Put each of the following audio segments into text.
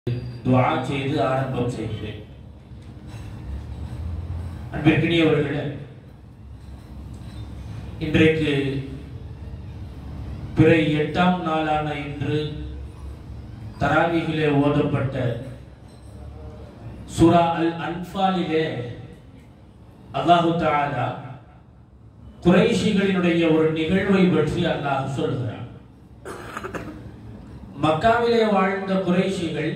துஆ செய்து ஆரம்பம் செய்கிறேன் அன்பிற்கினியவர்களே இன்றைக்கு பிறை எட்டாம் நாளான இன்று தராவிகிலே ஓதப்பட்ட சூரா அல் அன்பாலிலே அல்லாஹு தஆலா குறைஷிகளினுடைய ஒரு நிகழ்வை பற்றி அல்லாஹ் சொல்கிறான் மக்காவிலே வாழ்ந்த குறைஷிகள்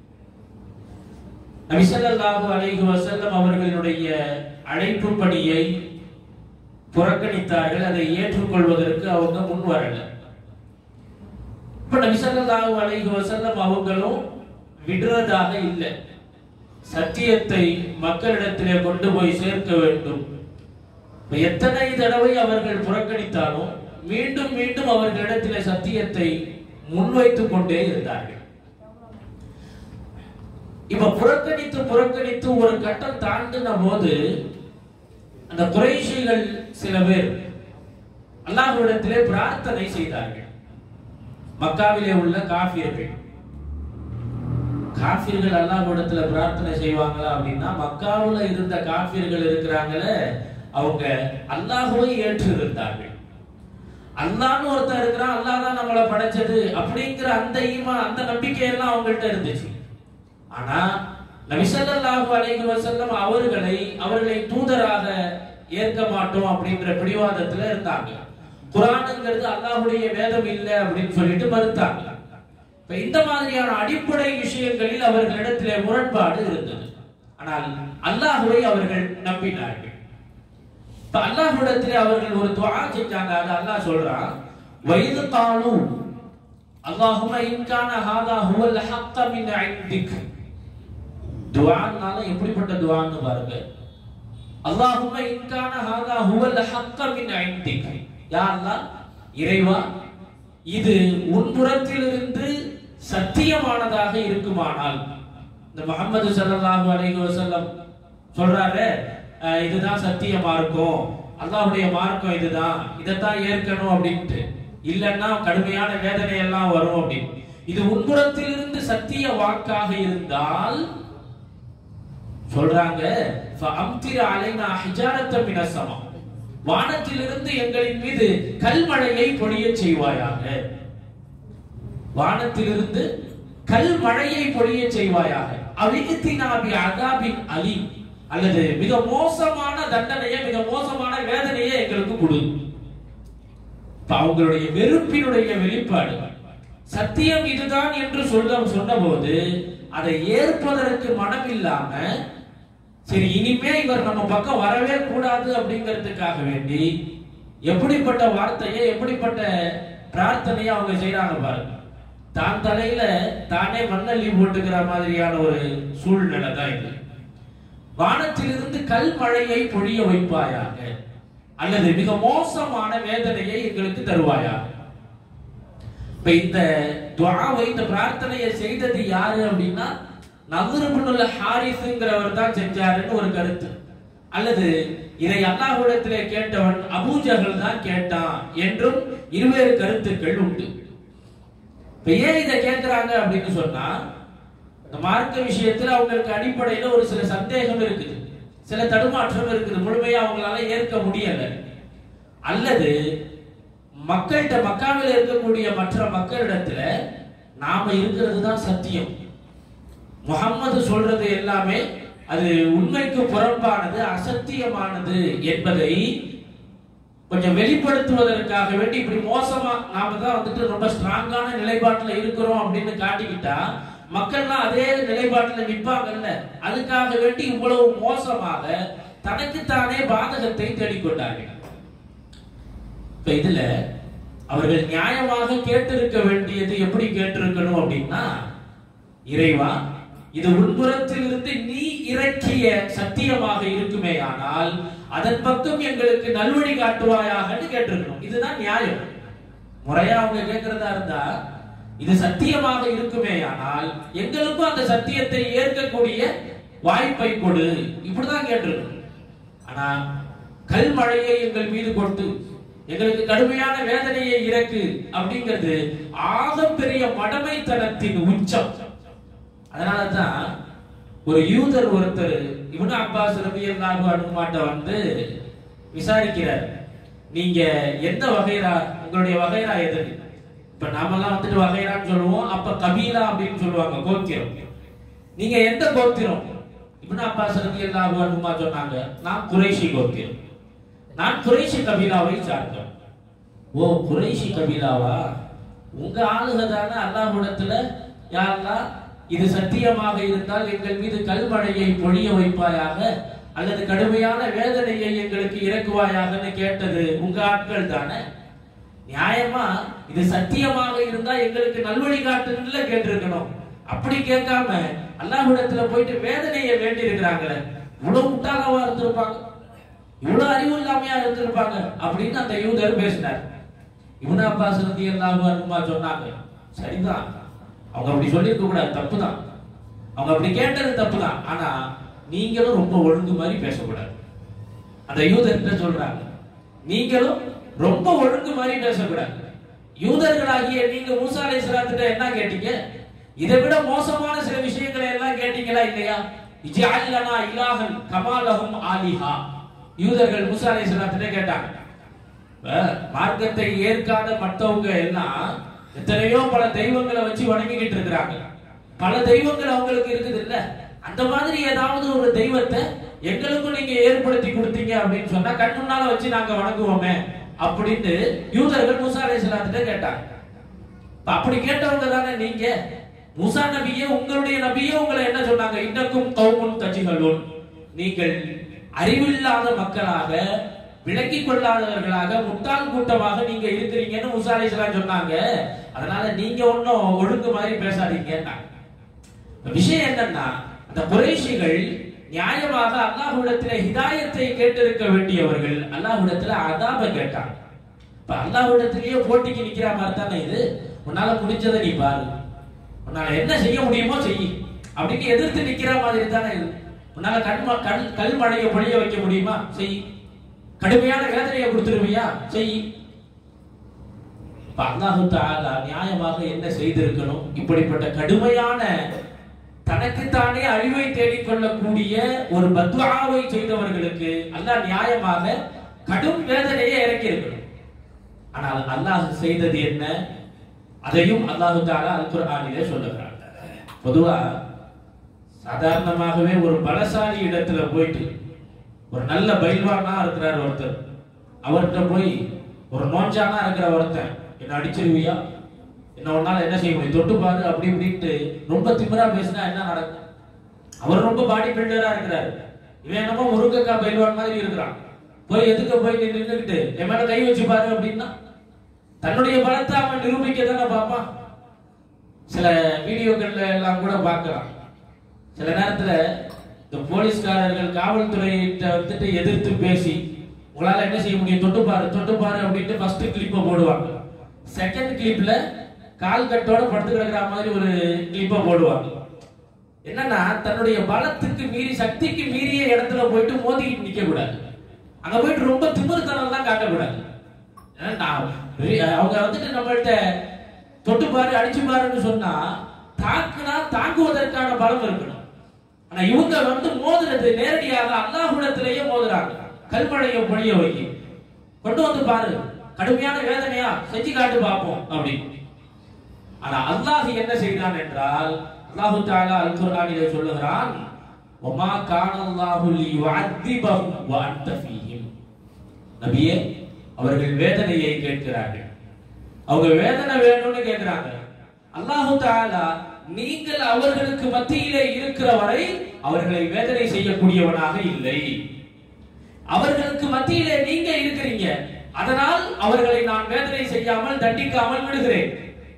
நபிசல்லாஹு அலைஹி வஸல்லம் அவர்களுடைய அழைப்பு பணியை புறக்கணித்தார்கள் அதை ஏற்றுக்கொள்வதற்கு அவங்க முன் வரல இப்ப நபிசல்லாஹு அலைஹி வஸல்லம் அவங்களும் விடுறதாக இல்லை சத்தியத்தை மக்களிடத்திலே கொண்டு போய் சேர்க்க வேண்டும் இப்ப எத்தனை தடவை அவர்கள் புறக்கணித்தாலும் மீண்டும் மீண்டும் அவர்களிடத்திலே சத்தியத்தை முன்வைத்துக் கொண்டே இருந்தார்கள் இப்ப புறக்கணித்து புறக்கணித்து ஒரு கட்டம் தாண்டின போது அந்த குறைஷிகள் சில பேர் அல்லாஹ்விடத்திலே பிரார்த்தனை செய்தார்கள் மக்காவிலே உள்ள காஃபியர்கள் காஃபிர்கள் அல்லாஹ்விடத்துல பிரார்த்தனை செய்வாங்களா அப்படின்னா மக்காவுல இருந்த காஃபிர்கள் இருக்கிறாங்களே அவங்க அல்லாஹுவை ஏற்று இருந்தார்கள் அல்லான்னு ஒருத்தன் இருக்கிறான் அல்லாஹ் தான் நம்மளை படைச்சது அப்படிங்கிற அந்த ஈமா அந்த நம்பிக்கை எல்லாம் அவங்கள்ட்ட இருந்துச்சு ஆனா நபிசல்லாஹு அலைஹி வஸல்லம் அவர்களை அவர்களை தூதராக ஏற்க மாட்டோம் அப்படின்ற பிடிவாதத்துல இருந்தாங்க குரானுங்கிறது அல்லாஹ்வுடைய வேதம் இல்லை அப்படின்னு சொல்லிட்டு மறுத்தாங்க இப்ப இந்த மாதிரியான அடிப்படை விஷயங்களில் அவர்களிடத்திலே முரண்பாடு இருந்தது ஆனால் அல்லாஹுவை அவர்கள் நம்பினார்கள் இப்ப அல்லாஹ்விடத்திலே அவர்கள் ஒரு துஆ செஞ்சாங்க அது அல்லாஹ் சொல்றான் வைது காலு அல்லாஹும்ம இன்கான ஹாதா ஹுவல் ஹக்க மின் இன்திக் துஆனால எப்படிப்பட்ட துஆன்னு பாருங்க அல்லாஹும்ம இன்கான ஹாதா ஹுவல் ஹக்க மின் இன்திக் யா அல்லாஹ் இறைவா இது உன் புறத்திலிருந்து சத்தியமானதாக இருக்குமானால் இந்த முகமது ஸல்லல்லாஹு அலைஹி வஸல்லம் சொல்றாரு அஹ், இதுதான் சத்திய மார்க்கம் அல்லாஹ்வுடைய மார்க்கம் இதுதான் இதைத்தான் ஏற்கணும் அப்படின்ட்டு இல்லைன்னா கடுமையான வேதனை எல்லாம் வரும் அப்படின்னு இது உன்புறத்திலிருந்து சத்திய வாக்காக இருந்தால் சொல்றாங்க ஃபஅம்திர அலைனா ஹிஜாரத்த மினஸ் ஸமா வானத்திலிருந்து எங்களின் மீது கல்மழையை பொழியச் செய்வாயாக வானத்திலிருந்து கல் மழையை பொழிய செய்வாயாக அவித்தினாபி அகாபின் அலி அல்லது மிக மோசமான தண்டனையை மிக மோசமான வேதனையை எங்களுக்கு கொடு இப்ப அவங்களுடைய வெறுப்பினுடைய வெளிப்பாடு சத்தியம் இதுதான் என்று சொல்ல சொன்னபோது அதை ஏற்பதற்கு மனம் இல்லாம சரி இனிமே இவர் நம்ம பக்கம் வரவே கூடாது அப்படிங்கிறதுக்காக வேண்டி எப்படிப்பட்ட வார்த்தையை எப்படிப்பட்ட பிரார்த்தனையை அவங்க செய்யறாங்க பாருங்க தான் தலையில தானே மண்ணள்ளி போட்டுக்கிற மாதிரியான ஒரு சூழ்நிலை தான் இது வானத்திலிருந்து கல் மழையை பொழிய வைப்பாயாக அல்லது மிக மோசமான வேதனையை எங்களுக்கு தருவாயாக இப்ப இந்த துஆவை இந்த பிரார்த்தனையை செய்தது யாரு அப்படின்னா நவருபுனுள்ள ஹாரிஸ்ங்கிறவர் தான் செஞ்சாருன்னு ஒரு கருத்து அல்லது இதை அல்லாஹ்விடத்திலே கேட்டவன் அபூஜகல் தான் கேட்டான் என்றும் இருவேறு கருத்துக்கள் உண்டு இப்ப ஏன் இதை கேட்கிறாங்க அப்படின்னு சொன்னா இந்த மார்க்க விஷயத்துல அவங்களுக்கு அடிப்படையில ஒரு சில சந்தேகம் இருக்குது சில தடுமாற்றம் இருக்குது முழுமையா அவங்களால ஏற்க முடியல அல்லது மக்கள்கிட்ட மக்காவில் இருக்கக்கூடிய மற்ற மக்களிடத்துல நாம இருக்கிறது தான் சத்தியம் முகம்மது சொல்றது எல்லாமே அது உண்மைக்கு புறம்பானது அசத்தியமானது என்பதை கொஞ்சம் வெளிப்படுத்துவதற்காக வேண்டி இப்படி மோசமா நாம தான் வந்துட்டு ரொம்ப ஸ்ட்ராங்கான நிலைப்பாட்டுல இருக்கிறோம் அப்படின்னு காட்டிக்கிட்டா மக்கள்லாம் அதே நிலைப்பாட்டுல நிற்பாங்கல்ல அதுக்காக வேண்டி இவ்வளவு மோசமாக தனக்குத்தானே பாதகத்தை தேடிக்கொண்டார்கள் இப்ப இதுல அவர்கள் நியாயமாக கேட்டிருக்க வேண்டியது எப்படி கேட்டிருக்கணும் அப்படின்னா இறைவா இது உள்புறத்திலிருந்து நீ இறக்கிய சத்தியமாக இருக்குமே ஆனால் அதன் பக்கம் எங்களுக்கு நல்வழி காட்டுவாயாகன்னு கேட்டிருக்கணும் இதுதான் நியாயம் முறையா அவங்க கேட்கிறதா இருந்தா இது சத்தியமாக இருக்குமே ஆனால் எங்களுக்கும் அந்த சத்தியத்தை ஏற்கக்கூடிய வாய்ப்பை கொடு இப்படிதான் கேட்டிருக்கணும் ஆனா கல் மழையை எங்கள் மீது கொண்டு எங்களுக்கு கடுமையான வேதனையை இறக்கு அப்படிங்கிறது ஆகப்பெரிய மடமைத்தனத்தின் உச்சம் அதனால தான் ஒரு யூதர் ஒருத்தர் இவனு அப்பாஸ் ரபியல்லாஹு அனுமாட்ட வந்து விசாரிக்கிறார் நீங்க எந்த வகைரா உங்களுடைய வகைரா எது இப்ப நாமெல்லாம் வந்துட்டு வகைரான்னு சொல்லுவோம் அப்ப கபீலா அப்படின்னு சொல்லுவாங்க கோத்திரம் நீங்க எந்த கோத்திரம் இப்னு அப்பாஸ் ரலியல்லாஹு அன்ஹுமா சொன்னாங்க நான் குறைஷி கோத்திரம் நான் குறைஷி கபீலாவை சார்ந்தவன் ஓ குறைஷி கபீலாவா உங்க ஆளுக தானே அல்லாஹ்விடத்துல யா அல்லாஹ் இது சத்தியமாக இருந்தால் எங்கள் மீது கல்மழையை பொழிய வைப்பாயாக அல்லது கடுமையான வேதனையை எங்களுக்கு இறக்குவாயாகன்னு கேட்டது உங்க ஆட்கள் தானே நியாயமா இது சத்தியமாக இருந்தா எங்களுக்கு நல்வழி காட்டுன்னு கேட்டிருக்கணும் அப்படி கேட்காம அல்லாஹ்விடத்துல போயிட்டு வேதனையை வேண்டி இருக்கிறாங்களே இவ்வளவு முட்டாளவா இருந்திருப்பாங்க இவ்வளவு அறிவு இல்லாமையா இருந்திருப்பாங்க அப்படின்னு அந்த யூதர் பேசினார் இவன அப்பாஸ் ரதி அல்லாஹ் சொன்னாங்க சரிதான் அவங்க அப்படி சொல்லியிருக்க கூடாது தப்பு தான் அவங்க அப்படி கேட்டது தப்பு தான் ஆனா நீங்களும் ரொம்ப ஒழுங்கு மாதிரி பேசக்கூடாது அந்த யூதர்கிட்ட சொல்றாங்க நீங்களும் ரொம்ப ஒழுங்கு மாதிரி பேசக்கூடாது யூதர்களாகிய நீங்க மூசா அலைஹிஸ்ஸலாத்திட்ட என்ன கேட்டீங்க இதை விட மோசமான சில விஷயங்களை எல்லாம் கேட்டீங்களா இல்லையா இஜ்அல் லனா இலாஹன் கமாலஹும் ஆலிஹா யூதர்கள் மூசா அலைஹிஸ்ஸலாத்திட்ட கேட்டாங்க இப்ப மார்க்கத்தை ஏற்காத மற்றவங்க எல்லாம் எத்தனையோ பல தெய்வங்களை வச்சு வணங்கிக்கிட்டு இருக்கிறாங்க பல தெய்வங்கள் அவங்களுக்கு இருக்குது இல்ல அந்த மாதிரி ஏதாவது ஒரு தெய்வத்தை எங்களுக்கும் நீங்க ஏற்படுத்தி கொடுத்தீங்க அப்படின்னு சொன்னா கண் முன்னால வச்சு நாங்க வணங்குவோமே அப்படின்னு யூதர்கள் மூசா அலைஹிஸ்ஸலாத்திட்ட கேட்டாங்க இப்ப அப்படி கேட்டவங்க தானே நீங்க மூசா நபியே உங்களுடைய நபியே உங்களை என்ன சொன்னாங்க இன்னக்கும் கௌமுன் தஜிகளுன் நீங்கள் அறிவில்லாத மக்களாக விளங்கிக் கொள்ளாதவர்களாக முட்டாள் கூட்டமாக நீங்க இருக்கிறீங்கன்னு மூசா அலைஹிஸ்ஸலாம் சொன்னாங்க அதனால நீங்க ஒன்னும் ஒழுங்கு மாதிரி பேசாதீங்கன்னாங்க விஷயம் என்னன்னா அந்த குறைஷிகள் நியாயமாக அல்லாஹ்விடத்துல ஹிதாயத்தை கேட்டிருக்க வேண்டியவர்கள் அல்லாஹ்விடத்துல அதாப கேட்டாங்க இப்ப அல்லாஹ்விடத்திலேயே போட்டிக்கு நிக்கிற மாதிரி தானே இது உன்னால முடிஞ்சதை நீ பாரு உன்னால என்ன செய்ய முடியுமோ செய் அப்படின்னு எதிர்த்து நிக்கிற மாதிரி தானே இது உன்னால கண் கண் கல் மழையை பொழிய வைக்க முடியுமா செய் கடுமையான வேதனையை கொடுத்துருவியா செய் இப்ப அல்லாஹு தஆலா நியாயமாக என்ன செய்திருக்கணும் இப்படிப்பட்ட கடுமையான தனக்குத்தானே அழிவை தேடிக்கொள்ளக்கூடிய ஒரு பத்வாவை செய்தவர்களுக்கு அல்லாஹ் நியாயமாக கடும் வேதனையை இறக்கி இருக்கணும் ஆனால் அல்லாஹ் செய்தது என்ன அதையும் அல்லாஹு தாலா அல் குர்ஆனிலே சொல்லுகிறார் பொதுவா சாதாரணமாகவே ஒரு பலசாலி இடத்துல போயிட்டு ஒரு நல்ல பைல்வானா இருக்கிறார் ஒருத்தர் அவர்கிட்ட போய் ஒரு நோஞ்சானா இருக்கிற ஒருத்தன் என்ன அடிச்சிருவியா என்ன ஒன்னால என்ன செய்ய முடியும் தொட்டு பாரு அப்படி இப்படின்ட்டு ரொம்ப திமிரா பேசினா என்ன நடக்கும் அவர் ரொம்ப பாடி பில்டரா இருக்கிறாரு இவன் என்னமோ முருங்கக்கா பைல்வான் மாதிரி இருக்கிறான் போய் எதுக்கு போய் நின்றுக்கிட்டு என் மேல கை வச்சு பாரு அப்படின்னா தன்னுடைய பலத்தை அவன் நிரூபிக்க தானே பார்ப்பான் சில வீடியோக்கள்ல எல்லாம் கூட பார்க்கலாம் சில நேரத்துல இந்த போலீஸ்காரர்கள் காவல்துறையிட்ட வந்துட்டு எதிர்த்து பேசி உங்களால என்ன செய்ய முடியும் தொட்டு பாரு தொட்டு பாரு அப்படின்ட்டு ஃபர்ஸ்ட் கிளிப்பை போடுவாங்க செகண்ட் கிளிப்ல கால் கட்டோட படுத்து கிடக்குற மாதிரி ஒரு கிளிப்பை போடுவாங்க என்னன்னா தன்னுடைய பலத்துக்கு மீறி சக்திக்கு மீறிய இடத்துல போயிட்டு மோதிக்கிட்டு நிக்க கூடாது அங்க போயிட்டு ரொம்ப திமிருத்தனம் தான் காட்டக்கூடாது ஏன்னா நான் re- அவங்க வந்துட்டு நம்மள்ட்ட தொட்டு பாரு அடிச்சு பாருன்னு சொன்னா தாக்குனா தாக்குவதற்கான பலம் இருக்கணும் ஆனா இவங்க வந்து மோதுறது நேரடியாக அல்லாஹ்விடத்திலேயே மோதுறாங்க கல்மழையை பொழிய வைக்கி கொண்டு வந்து பாரு கடுமையான வேதனையா செஞ்சு காட்டு பார்ப்போம் அப்படி ஆனா அல்லாஹ் என்ன செய்தான் என்றால் அல்லாஹு தஆலா அல் குர்ஆனிலே சொல்லுகிறான் வமா கான அல்லாஹு லியுஅத்திபஹும் வ அன்த ஃபீஹிம் நபியே அவர்கள் வேதனையை கேட்கிறார்கள் அவங்க வேதனை வேணும்னு கேட்கிறாங்க அல்லாஹு தஆலா நீங்கள் அவர்களுக்கு மத்தியிலே இருக்கிற வரை அவர்களை வேதனை செய்யக்கூடியவனாக இல்லை அவர்களுக்கு மத்தியிலே நீங்க இருக்கிறீங்க அதனால் அவர்களை நான் வேதனை செய்யாமல் தண்டிக்காமல் விடுகிறேன்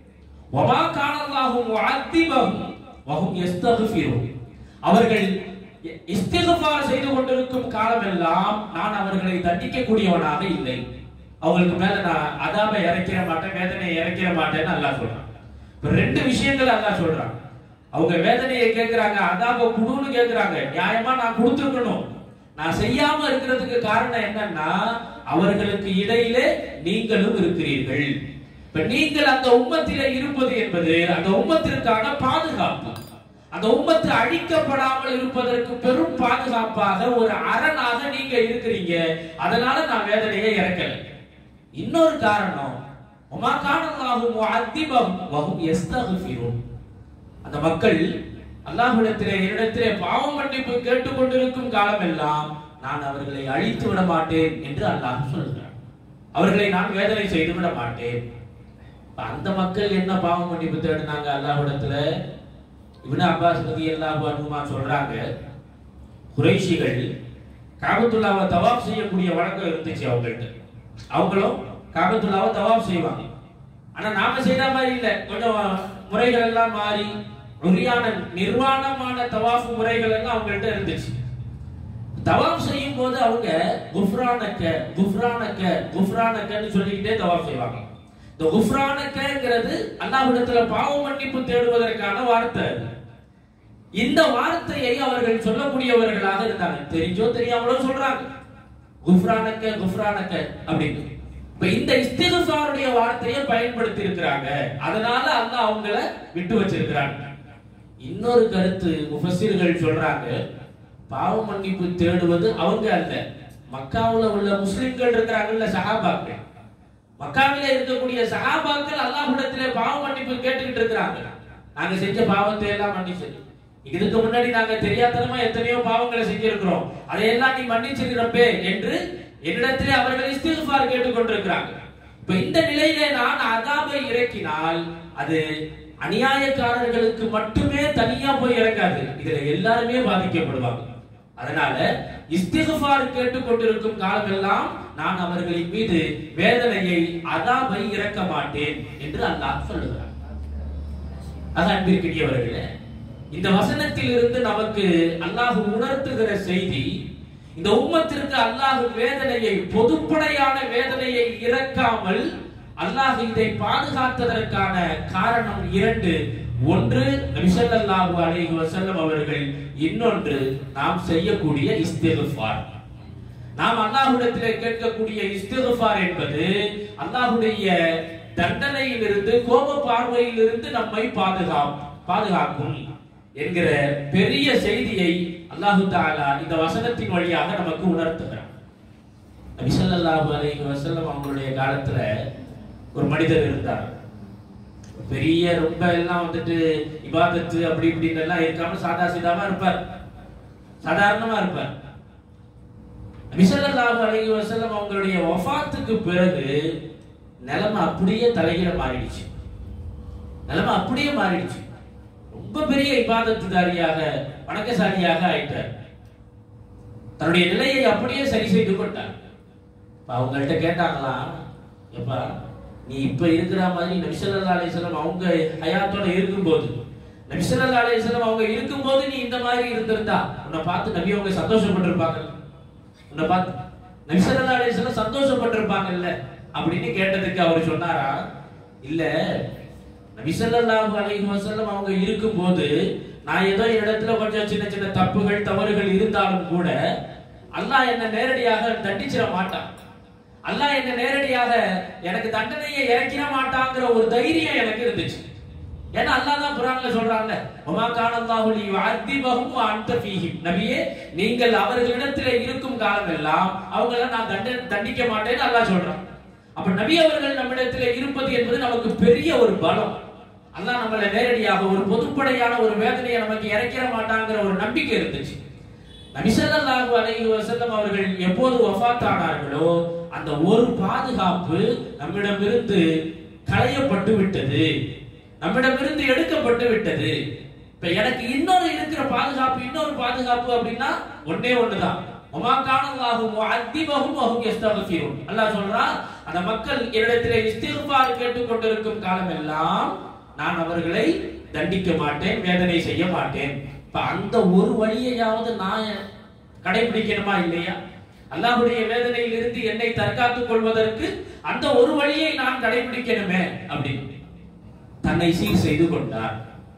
வமா கானல்லாஹு முஅத்திபஹும் வஹும் யஸ்தக்ஃபிரூன் அவர்கள் இஸ்திக்ஃபார் செய்து கொண்டிருக்கும் காலமெல்லாம் நான் அவர்களை தண்டிக்க கூடியவனாக இல்லை அவங்களுக்கு மேல நான் அதாப இறக்கிற மாட்டேன் வேதனையை இறக்கிற மாட்டேன்னு அல்லாஹ் சொல்றான் இப்ப ரெண்டு விஷயங்கள் அல்லாஹ் சொல்றான் அவங்க வேதனையை கேட்கிறாங்க அதாப குடுன்னு கேட்கிறாங்க நியாயமா நான் கொடுத்துருக்கணும் நான் செய்யாம இருக்கிறதுக்கு காரணம் என்னன்னா அவர்களுக்கு இடையிலே நீங்களும் இருக்கிறீர்கள் இப்ப நீங்கள் அந்த உம்மத்திலே இருப்பது என்பது அந்த உம்மத்திற்கான பாதுகாப்பு அந்த உம்மத்து அழிக்கப்படாமல் இருப்பதற்கு பெரும் பாதுகாப்பாக ஒரு அரணாக நீங்க இருக்கிறீங்க அதனால நான் வேதனையை இறக்கல இன்னொரு காரணம் உமா காணல்லாஹு முஅத்திபஹும் வஹும் யஸ்தக்ஃபிரூன் அந்த மக்கள் அல்லாஹ்விடத்திலே என்னிடத்திலே பாவம் மன்னிப்பு கேட்டுக்கொண்டிருக்கும் காலமெல்லாம் நான் அவர்களை அழித்து விட மாட்டேன் என்று அல்லாஹ் சொல்கிறார் அவர்களை நான் வேதனை செய்து விட மாட்டேன் இப்ப அந்த மக்கள் என்ன பாவம் மன்னிப்பு தேடினாங்க அல்லாஹ்விடத்துல இப்னு அப்பாஸ் ரதி அல்லாஹு அன்ஹுமா சொல்றாங்க குறைஷிகள் காபத்துல்லாவை தவாப் செய்யக்கூடிய வழக்கம் இருந்துச்சு அவங்கள்ட்ட அவங்களும் காபத்துல்லாவை தவாப் செய்வாங்க ஆனா நாம செய்த மாதிரி இல்ல கொஞ்சம் முறைகள் எல்லாம் மாறி உரியான நிர்வாணமான தவாஃப் முறைகள் எல்லாம் அவங்கள்ட்ட இருந்துச்சு தவாப் செய்யும் போது அவங்க குஃப்ரானக்க குஃப்ரானக்க குஃப்ரானக்கன்னு சொல்லிக்கிட்டே தவாப் செய்வாங்க இந்த குஃப்ரானக்கங்கிறது அல்லாஹ்விடத்துல பாவ மன்னிப்பு தேடுவதற்கான வார்த்தை அது. இந்த வார்த்தையை அவர்கள் சொல்லக்கூடியவர்களாக இருந்தாங்க தெரிஞ்சோ தெரியாமலோ சொல்றாங்க குஃப்ரானக்க குஃப்ரானக்க அப்படின்னு இப்ப இந்த இஸ்திகுஃபாருடைய வார்த்தையை பயன்படுத்தி இருக்கிறாங்க அதனால அல்லாஹ் அவங்கள விட்டு வச்சிருக்கிறாங்க இன்னொரு கருத்து முஃபஸிர்கள் சொல்றாங்க பாவ மன்னிப்பு தேடுவது அவங்க அல்ல மக்காவுல உள்ள முஸ்லிம்கள் இருக்கிறாங்கல்ல சஹாபாக்கள் மக்காவில இருக்கக்கூடிய சஹாபாக்கள் அல்லாஹ்விடத்திலே பாவ மன்னிப்பு கேட்டுக்கிட்டு இருக்கிறாங்க நாங்க செஞ்ச பாவத்தை எல்லாம் மன்னிச்சு இதுக்கு முன்னாடி நாங்க தெரியாதனமா எத்தனையோ பாவங்களை செஞ்சிருக்கிறோம் அதையெல்லாம் நீ மன்னிச்சிருக்கிறப்பே என்று என்னிடத்திலே அவர்கள் இஸ்திகுஃபார் கேட்டுக்கொண்டிருக்கிறாங்க இப்ப இந்த நிலையிலே நான் அதாபை இறக்கினால் அது அநியாயக்காரர்களுக்கு மட்டுமே தனியா போய் இறங்காது இதுல எல்லாருமே பாதிக்கப்படுவாங்க அதனால இஸ்திகுஃபார் கேட்டுக்கொண்டிருக்கும் காலமெல்லாம் நான் அவர்களின் மீது வேதனையை அதாபை இறக்க மாட்டேன் என்று அல்லாஹ் சொல்லுகிறார் அது அன்பிற்கினியவர்களே இந்த வசனத்தில் இருந்து நமக்கு அல்லாஹ் உணர்த்துகிற செய்தி இந்த உம்மத்திற்கு அல்லாஹ் வேதனையை பொதுப்படையான வேதனையை இறக்காமல் அல்லாஹ் இதை பாதுகாத்ததற்கான காரணம் இரண்டு ஒன்று நபிசல்லாஹு அலைஹி வஸல்லம் அவர்கள் இன்னொன்று நாம் செய்யக்கூடிய இஸ்திகுஃபார் நாம் அல்லாஹ்விடத்திலே கேட்கக்கூடிய இஸ்திகுஃபார் என்பது அல்லாஹ்வுடைய தண்டனையிலிருந்து கோப பார்வையிலிருந்து நம்மை பாதுகா பாதுகாக்கும் என்கிற பெரிய செய்தியை அல்லாஹு தாலா இந்த வசனத்தின் வழியாக நமக்கு உணர்த்துகிறார் நபி ஸல்லல்லாஹு அலைஹி வஸல்லம் அவங்களுடைய காலத்துல ஒரு மனிதர் இருந்தார் பெரிய ரொம்ப எல்லாம் வந்துட்டு இபாதத்து அப்படி இப்படின்னு எல்லாம் இருக்காம சாதா சீதாமா இருப்பார் சாதாரணமா இருப்பார் நபி ஸல்லல்லாஹு அலைஹி வஸல்லம் அவங்களுடைய வஃபாத்துக்கு பிறகு நிலைமை அப்படியே தலைகீழ மாறிடுச்சு நிலைமை அப்படியே மாறிடுச்சு ரொம்ப பெரிய இபாதத்துதாரியாக வணக்கசாலியாக ஆயிட்டார் தன்னுடைய நிலையை அப்படியே சரி செய்து கொண்டார் இப்ப அவங்கள்ட்ட கேட்டாங்களாம் எப்பா நீ இப்ப இருக்கிற மாதிரி நபிசல்லா அலிஸ்லாம் அவங்க ஹயாத்தோட இருக்கும்போது நபிசல்லா அலிஸ்லாம் அவங்க இருக்கும்போது நீ இந்த மாதிரி இருந்திருந்தா உன்னை பார்த்து நபி அவங்க சந்தோஷப்பட்டிருப்பாங்க உன்னை பார்த்து நபிசல்லா அலிஸ்லாம் சந்தோஷப்பட்டிருப்பாங்கல்ல அப்படின்னு கேட்டதுக்கு அவர் சொன்னாரா இல்ல நபிசல்லாஹு அலைஹி வஸல்லம் அவங்க இருக்கும்போது நான் ஏதோ இடத்துல கொஞ்சம் சின்ன சின்ன தப்புகள் தவறுகள் இருந்தாலும் கூட அல்லாஹ் என்ன நேரடியாக தண்டிச்சிட மாட்டான் அல்லாஹ் என்ன நேரடியாக எனக்கு தண்டனையை இறக்கிட மாட்டாங்கிற ஒரு தைரியம் எனக்கு இருந்துச்சு ஏன்னா அல்லாஹ் தான் குர்ஆன்ல சொல்றாங்க வமா கான அல்லாஹு லி யுஅத்திபஹும் வ அன்த ஃபீஹிம் நபியே நீங்கள் அவர்களிடத்திலே இருக்கும் காலமெல்லாம் அவங்கள நான் தண்ட தண்டிக்க மாட்டேன்னு அல்லாஹ் சொல்றான் அப்ப நபி அவர்கள் நம்மிடத்திலே இருப்பது என்பது நமக்கு பெரிய ஒரு பலம் அல்லாஹ் நம்மளை நேரடியாக ஒரு பொதுப்படையான ஒரு வேதனையை நமக்கு இறக்கிற மாட்டாங்கிற ஒரு நம்பிக்கை இருந்துச்சு நபிசல்லாஹு அலைஹி வஸல்லம் அவர்கள் எப்போது வஃபாத் ஆனார்களோ அந்த ஒரு பாதுகாப்பு நம்மிடமிருந்து களையப்பட்டு விட்டது நம்மிடமிருந்து எடுக்கப்பட்டு விட்டது இப்ப எனக்கு இன்னொரு இருக்கிற பாதுகாப்பு இன்னொரு பாதுகாப்பு அப்படின்னா ஒண்ணே ஒண்ணுதான் ஒமா கானல்லாஹு முஅத்திபஹும் வஹும் யஸ்தக்ஃபிரூன் அல்லாஹ் சொல்றான் அந்த மக்கள் என்னிடத்திலே இஸ்திக்பார் கேட்டுக்கொண்டிருக்கும் காலமெல்லாம் நான் அவர்களை தண்டிக்க மாட்டேன் வேதனை செய்ய மாட்டேன் இப்ப அந்த ஒரு வழியையாவது நான் கடைபிடிக்கணுமா இல்லையா அல்லாஹ்வுடைய வேதனையில் இருந்து என்னை தற்காத்துக் கொள்வதற்கு அந்த ஒரு வழியை நான் கடைபிடிக்கணுமே அப்படின்னு தன்னை சீர் செய்து கொண்டார்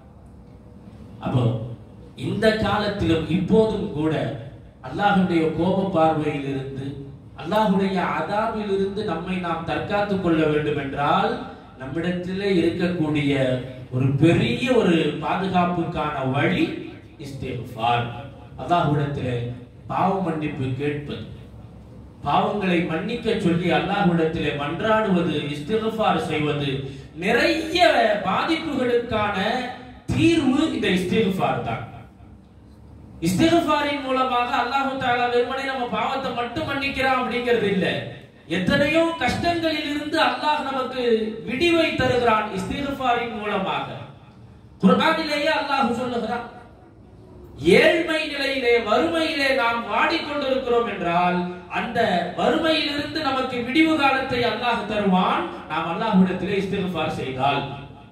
அப்போ இந்த காலத்திலும் இப்போதும் கூட அல்லாஹ்வுடைய கோப பார்வையில் இருந்து அல்லாஹ்வுடைய அதாபில் இருந்து நம்மை நாம் தற்காத்துக் கொள்ள வேண்டும் என்றால் நம்மிடத்திலே இருக்கக்கூடிய ஒரு பெரிய ஒரு பாதுகாப்புக்கான வழி இஸ்திஃபார் அல்லாஹ்விடத்திலே பாவ மன்னிப்பு கேட்பது பாவங்களை மன்னிக்க சொல்லி அல்லாஹ்விடத்திலே மன்றாடுவது இஸ்திஃபார் செய்வது நிறைய பாதிப்புகளுக்கான தீர்வு இந்த இஸ்திஃபார் தான் இஸ்திஃபாரின் மூலமாக அல்லாஹு தஆலா வெறுமனே நம்ம பாவத்தை மட்டும் மன்னிக்கிறான் அப்படிங்கிறது இல்ல எத்தனையோ கஷ்டங்களில் இருந்து அல்லாஹ் நமக்கு விடிவை தருகிறான் இஸ்திஃபாரின் மூலமாக குர்ஆனிலேயே அல்லாஹ் சொல்லுகிறான் ஏழ்மை நிலையிலே வறுமையிலே நாம் வாடிக்கொண்டிருக்கிறோம் என்றால் அந்த வறுமையிலிருந்து நமக்கு விடிவு காலத்தை அல்லாஹ் தருவான் நாம் அல்லாஹ்விடத்திலே இஸ்திஃபார் செய்தால்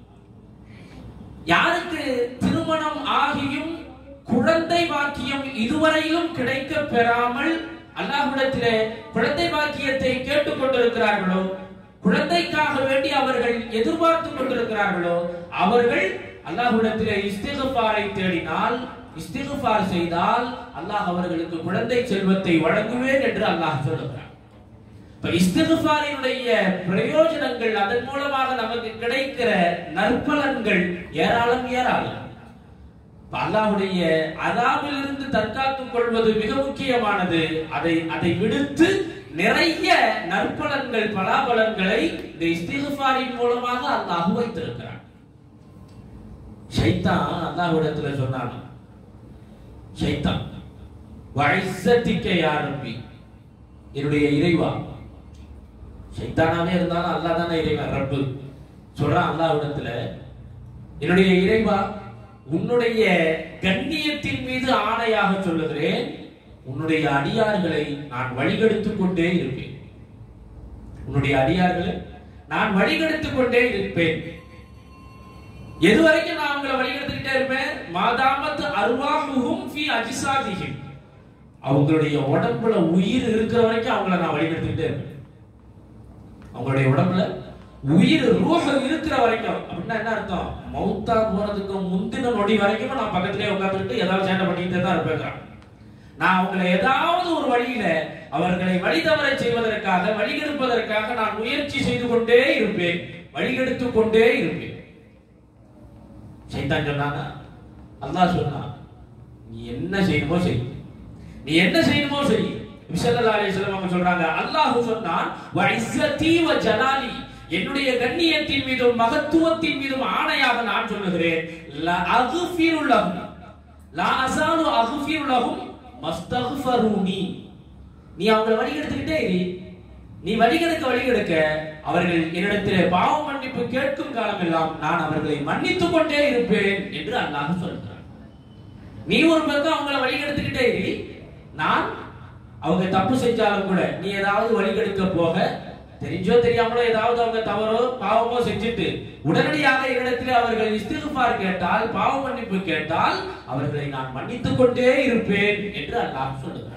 யாருக்கு திருமணம் ஆகியும் குழந்தை பாக்கியம் இதுவரையிலும் கிடைக்க பெறாமல் அல்லாஹ்விடத்திலே குழந்தை பாக்கியத்தை கேட்டுக் கொண்டிருக்கிறார்களோ குழந்தைக்காக வேண்டி அவர்கள் எதிர்பார்த்து கொண்டிருக்கிறார்களோ அவர்கள் அல்லாஹ்விடத்திலே இஸ்திகுபாரை தேடினால் இஸ்திகுபார் செய்தால் அல்லாஹ் அவர்களுக்கு குழந்தை செல்வத்தை வழங்குவேன் என்று அல்லாஹ் சொல்லுகிறார் இப்ப இஸ்திகுபாரினுடைய பிரயோஜனங்கள் அதன் மூலமாக நமக்கு கிடைக்கிற நற்பலன்கள் ஏராளம் ஏராளம் இப்ப அல்லாஹ்வுடைய அதாவிலிருந்து தற்காத்துக் கொள்வது மிக முக்கியமானது அதை அதை விடுத்து நிறைய நற்பலன்கள் பலாபலன்களை இந்த இஸ்திகுபாரின் மூலமாக அல்லாஹ் வைத்திருக்கிறான் ஷைத்தான் அல்லாஹ்விடத்துல சொன்னான் ஷைத்தான் வஇஸ்ஸத்திக்க யா ரப்பி என்னுடைய இறைவா ஷைத்தானாவே இருந்தாலும் அல்லாஹ் தானே இறைவன் ரப்பு சொல்றான் அல்லாஹ்விடத்துல என்னுடைய இறைவா உன்னுடைய கண்ணியத்தின் மீது ஆணையாக சொல்லுகிறேன் உன்னுடைய அடியார்களை நான் வழிகெடுத்துக் கொண்டே இருப்பேன் உன்னுடைய அடியார்களை நான் வழிகெடுத்துக் கொண்டே இருப்பேன் எது வரைக்கும் நான் அவங்களை வழிகெடுத்துக்கிட்டே இருப்பேன் மாதாமத் அருவாமுகும் ஃபி அஜிசாதிஹிம் அவங்களுடைய உடம்புல உயிர் இருக்கிற வரைக்கும் அவங்கள நான் வழிகெடுத்துக்கிட்டே இருப்பேன் அவங்களுடைய உடம்புல உயிர் ரூஹ இருக்கிற வரைக்கும் அப்படின்னா என்ன அர்த்தம் மௌத்தா போறதுக்கு முந்தின நொடி வரைக்கும் நான் பக்கத்திலே உட்கார்ந்துட்டு ஏதாவது சேட்டை பண்ணிக்கிட்டே தான் இருப்பேன் நான் அவங்களை ஏதாவது ஒரு வழியில அவர்களை வழிதவர செய்வதற்காக வழிகெடுப்பதற்காக நான் முயற்சி செய்து கொண்டே இருப்பேன் வழிகெடுத்துக் கொண்டே இருப்பேன் சைத்தான் சொன்னாங்க அல்லாஹ் சொன்னான் நீ என்ன செய்யணுமோ செய் நீ என்ன செய்யணுமோ செய் விசல்லா அலைஹிஸ்ஸலாம் அவங்க சொல்றாங்க அல்லாஹ் சொன்னான் வ இஸ்ஸதி வ ஜலாலி என்னுடைய கண்ணியத்தின் மீதும் மகத்துவத்தின் மீதும் ஆணையாக நான் சொல்லுகிறேன் லா அக்ஃபிரு லஹும் லா அஸாலு அக்ஃபிரு லஹும் மஸ்தக்ஃபரூனி நீ அவங்களை வழிகெடுத்துக்கிட்டே இரு நீ வழிகெடுக்க வழிகெடுக்க அவர்கள் என்னிடத்திலே பாவ மன்னிப்பு கேட்கும் காலமெல்லாம் நான் அவர்களை மன்னித்துக் கொண்டே இருப்பேன் என்று அல்லாஹ் சொல்கிறான் நீ ஒரு பக்கம் அவங்கள வழிகெடுத்துக்கிட்டே இரு நான் அவங்க தப்பு செஞ்சாலும் கூட நீ ஏதாவது வழிகெடுக்க போக தெரிஞ்சோ தெரியாமலோ ஏதாவது அவங்க தவறோ பாவமோ செஞ்சுட்டு உடனடியாக என்னிடத்திலே அவர்கள் இஸ்திகுபார் கேட்டால் பாவ மன்னிப்பு கேட்டால் அவர்களை நான் மன்னித்துக் கொண்டே இருப்பேன் என்று அல்லாஹ் சொல்லுகிறான்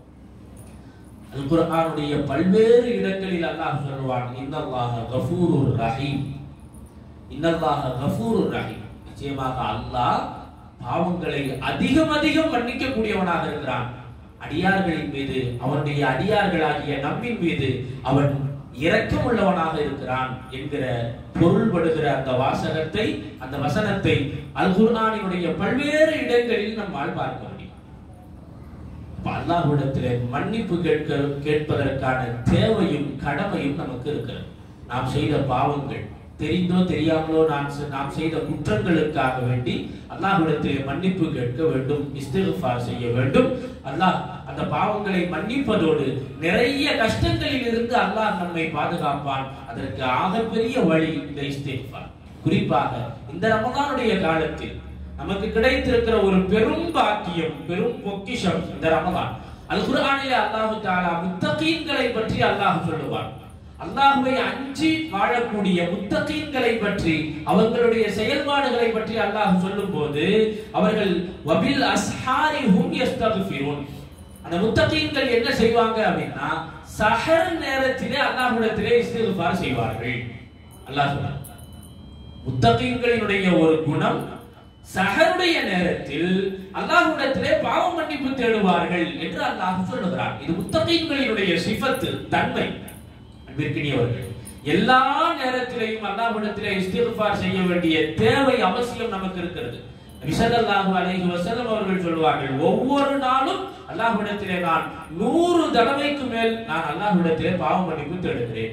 அல் குர்ஆனுடைய பல்வேறு இடங்களில் அல்லாஹ் சொல்லுவான் இன்னல்லாஹ கஃபூருர் ரஹீம் இன்னல்லாஹ கஃபூருர் ரஹீம் நிச்சயமாக அல்லாஹ் பாவங்களை அதிகம் அதிகம் மன்னிக்க கூடியவனாக இருக்கிறான் அடியார்களின் மீது அவனுடைய அடியார்களாகிய நம்மின் மீது அவன் இரக்கம் உள்ளவனாக இருக்கிறான் என்கிற பொருள்படுகிற அந்த வாசகத்தை அந்த வசனத்தை அல் குர்ஆனினுடைய பல்வேறு இடங்களில் நம்மால் பார்க்க முடியும் அப்ப அல்லாஹ்விடத்திலே மன்னிப்பு கேட்க கேட்பதற்கான தேவையும் கடமையும் நமக்கு இருக்கிறது நாம் செய்த பாவங்கள் தெரிந்தோ தெரியாமலோ நான் செ- நாம் செய்த குற்றங்களுக்காக வேண்டி அல்லாஹ்விடத்திலே மன்னிப்பு கேட்க வேண்டும் இஸ்திக்ஃபார் செய்ய வேண்டும் அல்லாஹ் அந்த பாவங்களை மன்னிப்பதோடு நிறைய கஷ்டங்களில் இருந்து அல்லாஹ் நம்மை பாதுகாப்பான் அதற்கு ஆகப்பெரிய வழி இந்த இஸ்திக்ஃபார் குறிப்பாக இந்த ரமதானுடைய காலத்தில் நமக்கு கிடைத்திருக்கிற ஒரு பெரும் பாக்கியம் பெரும் பொக்கிஷம் இந்த ரமதான் அல் குர்ஆனிலே அல்லாஹ் தஆலா முத்தகீன்களை பற்றி அல்லாஹ் சொல்லுவான் அல்லாஹ்வை அஞ்சி வாழக்கூடிய முத்தகீன்களை பற்றி அவர்களுடைய செயல்பாடுகளை பற்றி அல்லாஹ் சொல்லும்போது அவர்கள் வபில் அஸ்ஹாரி ஹும் யஸ்தக்ஃபிரூன் அந்த முத்தகீன்கள் என்ன செய்வாங்க அப்படின்னா சஹர் நேரத்திலே அல்லாஹ்விடத்திலே இஸ்திக்ஃபார் செய்வார்கள் அல்லாஹ் சொல்றான் முத்தகீன்களினுடைய ஒரு குணம் சஹருடைய நேரத்தில் அல்லாஹ்விடத்திலே பாவ மன்னிப்பு தேடுவார்கள் என்று அல்லாஹ் சொல்லுகிறார் இது முத்தகீன்களினுடைய சிஃபத்து தன்மை அன்பிற்கினியவர்கள் எல்லா நேரத்திலையும் அல்லாஹ்விடத்திலே இஸ்திக்ஃபார் செய்ய வேண்டிய தேவை அவசியம் நமக்கு இருக்கிறது விசதல்லாஹு அலைஹி வஸல்லம் அவர்கள் சொல்வார்கள் ஒவ்வொரு நாளும் அல்லாஹ்விடத்திலே நான் நூறு தடவைக்கு மேல் நான் அல்லாஹ்விடத்திலே பாவ மன்னிப்பு தேடுகிறேன்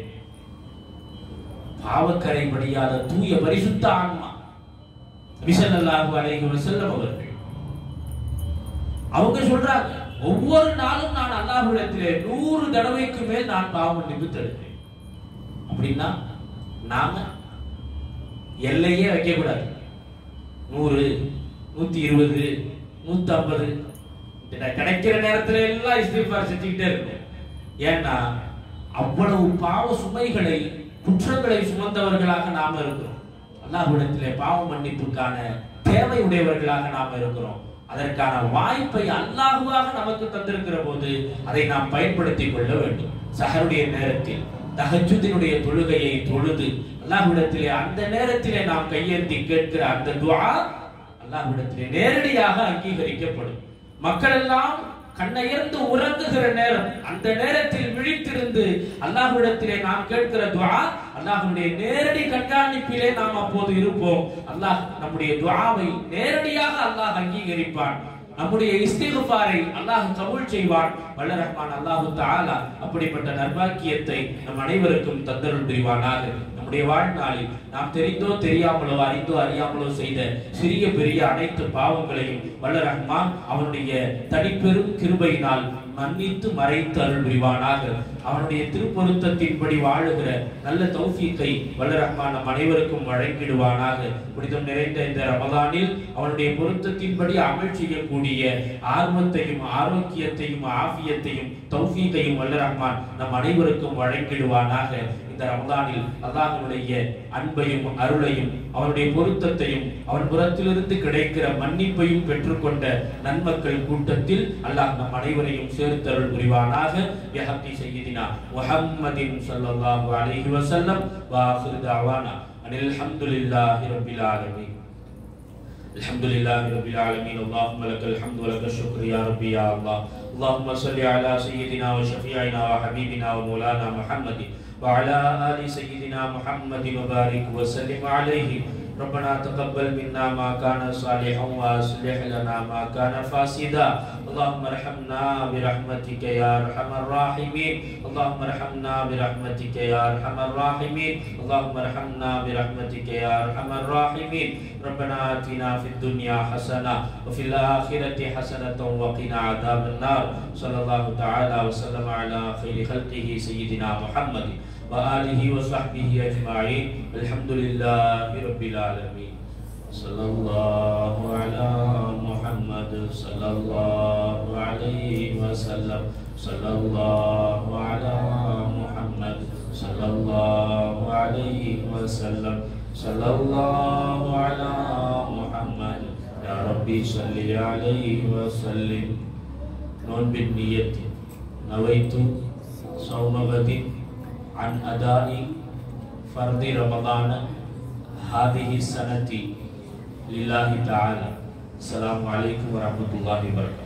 பாவக்கரை படியாத தூய பரிசுத்த ஆன்மா விசதல்லாஹு அலைஹி வஸல்லம் அவர்கள் அவங்க சொல்றாங்க ஒவ்வொரு நாளும் நான் அல்லாஹ்விடத்திலே நூறு தடவைக்கு மேல் நான் பாவ மன்னிப்பு தேடுகிறேன் அப்படின்னா நாம எல்லையே வைக்க கூடாது நூறு நூத்தி இருபது நூத்தி ஐம்பது கிடைக்கிற நேரத்துல எல்லாம் இஸ்திஃபார் செஞ்சுக்கிட்டே இருக்கும் ஏன்னா அவ்வளவு பாவ சுமைகளை குற்றங்களை சுமந்தவர்களாக நாம இருக்கிறோம் அல்லாஹ்விடத்திலே பாவ மன்னிப்புக்கான தேவை உடையவர்களாக நாம இருக்கிறோம் அதற்கான வாய்ப்பை அல்லாஹுவாக நமக்கு தந்திருக்கிற போது அதை நாம் பயன்படுத்திக் கொள்ள வேண்டும் சஹருடைய நேரத்தில் தஹஜுதினுடைய தொழுகையை தொழுது அல்லாஹ்விடத்திலே அந்த நேரத்திலே நாம் கையேந்தி கேட்கிற அந்த துஆ அல்லாஹ்விடத்திலே நேரடியாக அங்கீகரிக்கப்படும் மக்கள் எல்லாம் கண்ணையர்ந்து உறங்குகிற நேரம் அந்த நேரத்தில் விழித்திருந்து அல்லாஹ்விடத்திலே நாம் கேட்கிற துஆ அல்லாஹ்வுடைய நேரடி கண்காணிப்பிலே நாம் அப்போது இருப்போம் அல்லாஹ் நம்முடைய துஆவை நேரடியாக அல்லாஹ் அங்கீகரிப்பான் நம்முடைய இஸ்திகுபாரை அல்லாஹ் கபூல் செய்வான் வல்ல ரஹ்மான் அல்லாஹு தஆலா அப்படிப்பட்ட நர்பாக்கியத்தை நம் அனைவருக்கும் தந்தருள் புரிவானாக நம்முடைய வாழ்நாளில் நாம் தெரிந்தோ தெரியாமலோ அறிந்தோ அறியாமலோ செய்த சிறிய பெரிய அனைத்து பாவங்களையும் வல்ல ரஹ்மான் அவனுடைய தனிப்பெரும் கிருபையினால் மன்னித்து மறைத்து அருள் புரிவானாக அவனுடைய திருப்பொருத்தத்தின்படி வாழுகிற நல்ல தௌஃபீக்கை வல்ல ரஹ்மான் நம் அனைவருக்கும் வழங்கிடுவானாக புனிதம் நிறைந்த இந்த ரமதானில் அவனுடைய பொருத்தத்தின்படி அமல் செய்யக்கூடிய ஆர்வத்தையும் ஆரோக்கியத்தையும் ஆஃபியத்தையும் தௌஃபீக்கையும் வல்ல ரஹ்மான் நம் அனைவருக்கும் வழங்கிடுவானாக இந்த ரமதானில் அல்லாஹ்வுடைய அன்பையும் அருளையும் அவனுடைய பொருத்தத்தையும் அவன் புறத்திலிருந்து கிடைக்கிற மன்னிப்பையும் பெற்றுக்கொண்ட நன்மக்கள் கூட்டத்தில் அல்லாஹ் நம் அனைவரையும் சேர்த்தருள் புரிவானாக யஹத்தி செய்யினா முஹம்மதின் ஸல்லல்லாஹு அலைஹி வஸல்லம் வா ஆখির தாவானா அனில் ஹம்துலில்லாஹி ரப்பில் ஆலமீன் الحمد لله رب العالمين اللهم لك الحمد ولك الشكر يا ربي يا الله اللهم صل على سيدنا وشفيعنا وحبيبنا ومولانا محمد وعلى آل سيدنا محمد وبارك وسلم عليه ربنا تقبل منا ما كان صالحا واصلح لنا ما كان فاسدا اللهم ارحمنا برحمتك يا ارحم الراحمين اللهم ارحمنا برحمتك يا ارحم الراحمين اللهم ارحمنا برحمتك يا ارحم الراحمين ربنا آتنا في الدنيا حسنة وفي الآخرة حسنة وقنا عذاب النار صلى الله تعالى وسلم على خير خلقه سيدنا محمد وآله وصحبه أجمعين الحمد لله رب العالمين صلى الله على محمد صلى الله عليه وسلم صلى الله على محمد صلى الله عليه وسلم صلى الله على محمد يا ربي صل عليه وسلم نون بالنية نويت صوم غد عن أداء فرض رمضان هذه السنة لله تعالى السلام عليكم ورحمة الله وبركاته